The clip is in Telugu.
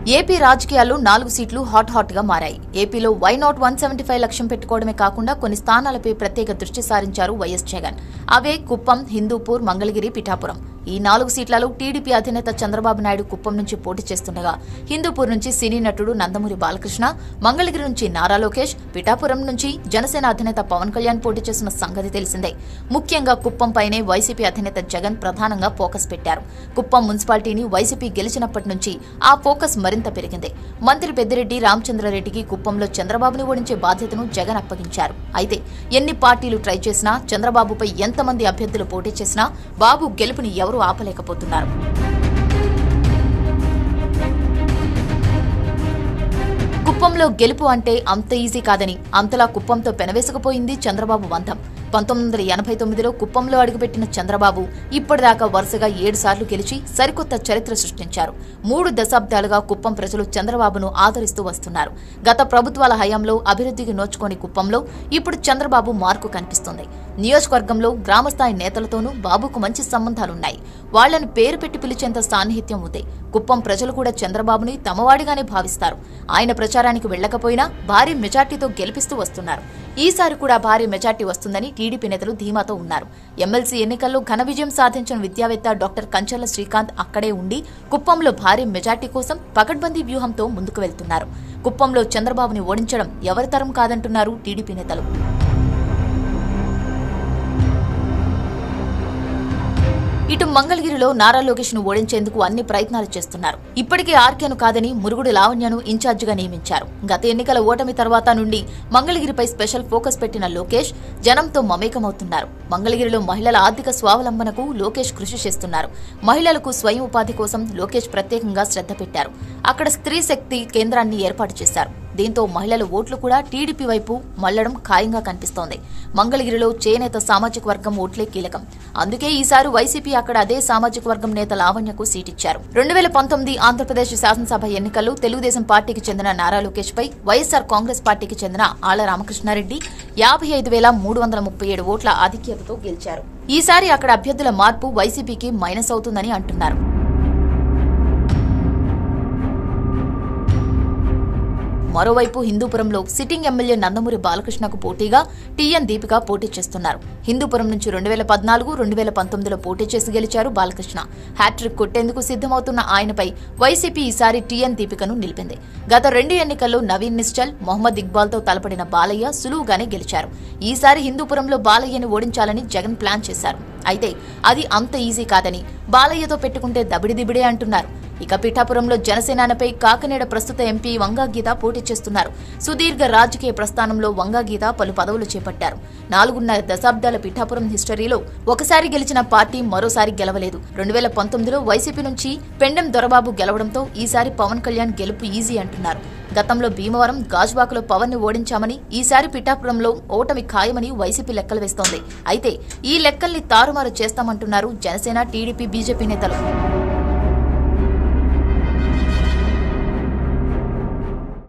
ఏపీ రాజకీయాల్లో నాలుగు సీట్లు హాట్ హాట్ గా మారాయి ఏపీలో why not one seventy five లక్ష్యం పెట్టుకోవడమే కాకుండా కొన్ని స్థానాలపై ప్రత్యేక దృష్టి సారించారు వైఎస్ జగన్ అవే కుప్పం హిందూపూర్ మంగళగిరి పిఠాపురం ఈ నాలుగు సీట్లలో టీడీపీ అధినేత చంద్రబాబు నాయుడు కుప్పం నుంచి పోటీ చేస్తుండగా హిందూపూర్ నుంచి సినీ నటుడు నందమూరి బాలకృష్ణ మంగళగిరి నుంచి నారా లోకేష్ పిఠాపురం నుంచి జనసేన అధినేత పవన్ కళ్యాణ్ పోటీ చేస్తున్న సంగతి తెలిసిందే ముఖ్యంగా కుప్పం పైనే వైసీపీ అధినేత జగన్ ప్రధానంగా ఫోకస్ పెట్టారు కుప్పం మున్సిపాలిటీని వైసీపీ గెలిచినప్పటి నుంచి ఆ ఫోకస్ మరింత పెరిగింది మంత్రి పెద్దిరెడ్డి రామచంద్రారెడ్డికి కుప్పంలో చంద్రబాబుని ఓడించే బాధ్యతను జగన్ అప్పగించారు అయితే ఎన్ని పార్టీలు ట్రై చేసినా చంద్రబాబుపై ఎంతమంది అభ్యర్థులు పోటీ చేసినా బాబు గెలుపుని ఎవరూ ఆపలేకపోతున్నారు కుప్పంలో గెలుపు అంటే అంత ఈజీ కాదని అంతలా కుప్పంతో పెనవేసుకుపోయింది చంద్రబాబు వంతం పంతొమ్మిది వందల ఎనభై తొమ్మిదిలో కుప్పంలో అడుగుపెట్టిన చంద్రబాబు ఇప్పటిదాకా వరుసగా ఏడు సార్లు గెలిచి సరికొత్త చరిత్ర సృష్టించారు మూడు దశాబ్దాలుగా కుప్పం ప్రజలు చంద్రబాబును ఆదరిస్తూ వస్తున్నారు గత ప్రభుత్వాల హయాంలో అభివృద్ధికి నోచుకోని కుప్పంలో ఇప్పుడు చంద్రబాబు మార్కు కనిపిస్తుంది నియోజకవర్గంలో గ్రామస్థాయి నేతలతోనూ బాబుకు మంచి సంబంధాలున్నాయి వాళ్లను పేరు పెట్టి పిలిచేంత సాన్నిహిత్యం ఉంది కుప్పం ప్రజలు కూడా చంద్రబాబుని తమవాడిగానే భావిస్తారు ఆయన ప్రచారానికి వెళ్లకపోయినా భారీ మెజార్టీతో గెలిపిస్తూ వస్తున్నారు ఈసారి కూడా భారీ మెజార్టీ వస్తుందని టీడీపీ నేతలు ధీమాతో ఉన్నారు ఎమ్మెల్సీ ఎన్నికల్లో ఘన విజయం సాధించిన విద్యావేత్త డాక్టర్ కంచర్ల శ్రీకాంత్ అక్కడే ఉండి కుప్పంలో భారీ మెజార్టీ కోసం పకడ్బందీ వ్యూహంతో ముందుకు వెళ్తున్నారు కుప్పంలో చంద్రబాబుని ఓడించడం ఎవరి తరం కాదంటున్నారు టీడీపీ నేతలు ఇటు మంగళగిరిలో నారా లోకేష్ ను ఓడించేందుకు అన్ని ప్రయత్నాలు చేస్తున్నారు ఇప్పటికే ఆర్కేను కాదని మురుగుడు లావణ్యను ఇన్ఛార్జిగా నియమించారు గత ఎన్నికల ఓటమి తర్వాత నుండి మంగళగిరిపై స్పెషల్ ఫోకస్ పెట్టిన లోకేష్ జనంతో మమేకమవుతున్నారు మంగళగిరిలో మహిళల ఆర్థిక స్వావలంబనకు లోకేష్ కృషి చేస్తున్నారు మహిళలకు స్వయం ఉపాధి కోసం లోకేష్ ప్రత్యేకంగా శ్రద్ధ పెట్టారు అక్కడ స్త్రీ శక్తి కేంద్రాన్ని ఏర్పాటు చేశారు దీంతో మహిళల ఓట్లు కూడా టీడీపీ వైపు మళ్లడం ఖాయంగా కనిపిస్తోంది మంగళగిరిలో చేనేత సామాజిక వర్గం ఓట్లే కీలకం అందుకే ఈసారి వైసీపీ అక్కడ అదే సామాజిక వర్గం నేత లావణ్యకు సీటిచ్చారు రెండు వేల పంతొమ్మిది ఆంధ్రప్రదేశ్ శాసనసభ ఎన్నికల్లో తెలుగుదేశం పార్టీకి చెందిన నారా లోకేష్ పై వైఎస్సార్ కాంగ్రెస్ పార్టీకి చెందిన ఆళ్ల రామకృష్ణారెడ్డి యాభై ఐదు వేల మూడు వందల ముప్పై ఏడు ఓట్ల ఆధిక్యతతో గెలిచారు ఈసారి అక్కడ అభ్యర్థుల మార్పు వైసీపీకి మైనస్ అవుతుందని అంటున్నారు మరోవైపు హిందూపురంలో సిట్టింగ్ ఎమ్మెల్యే నందమూరి బాలకృష్ణకు పోటీగా టీఎన్ దీపిక పోటీ చేస్తున్నారు హిందూపురం నుంచి రెండు వేల పద్నాలుగు రెండు వేల పంతొమ్మిదిలో పోటీ చేసి గెలిచారు బాలకృష్ణ హ్యాట్రిక్ కొట్టేందుకు సిద్దమవుతున్న ఆయనపై వైసీపీ ఈసారి టీఎన్ దీపికను నిలిపింది గత రెండు ఎన్నికల్లో నవీన్ నిశ్చల్ మొహమ్మద్ ఇక్బాల్తో తలపడిన బాలయ్య సులువుగానే గెలిచారు ఈసారి హిందూపురంలో బాలయ్యను ఓడించాలని జగన్ ప్లాన్ చేశారు అయితే అది అంత ఈజీ కాదని బాలయ్యతో పెట్టుకుంటే దబిడిదిబిడే అంటున్నారు ఇక పిఠాపురంలో జనసేనాపై కాకినాడ ప్రస్తుత ఎంపీ వంగా గీత పోటీ చేస్తున్నారు సుదీర్ఘ రాజకీయ ప్రస్థానంలో వంగా గీత పలు పదవులు చేపట్టారు నాలుగున్నర దశాబ్దాల పిఠాపురం హిస్టరీలో ఒకసారి గెలిచిన పార్టీ మరోసారి గెలవలేదు రెండు వేల పంతొమ్మిదిలో వైసీపీ నుంచి పెండెం దొరబాబు గెలవడంతో ఈసారి పవన్ కళ్యాణ్ గెలుపు ఈజీ అంటున్నారు గతంలో భీమవరం గాజువాకలో పవన్ ని ఓడించామని ఈసారి పిఠాపురంలో ఓటమి ఖాయమని వైసీపీ లెక్కలు వేస్తోంది అయితే ఈ లెక్కల్ని తారుమారు చేస్తామంటున్నారు జనసేన టీడీపీ బీజేపీ నేతలు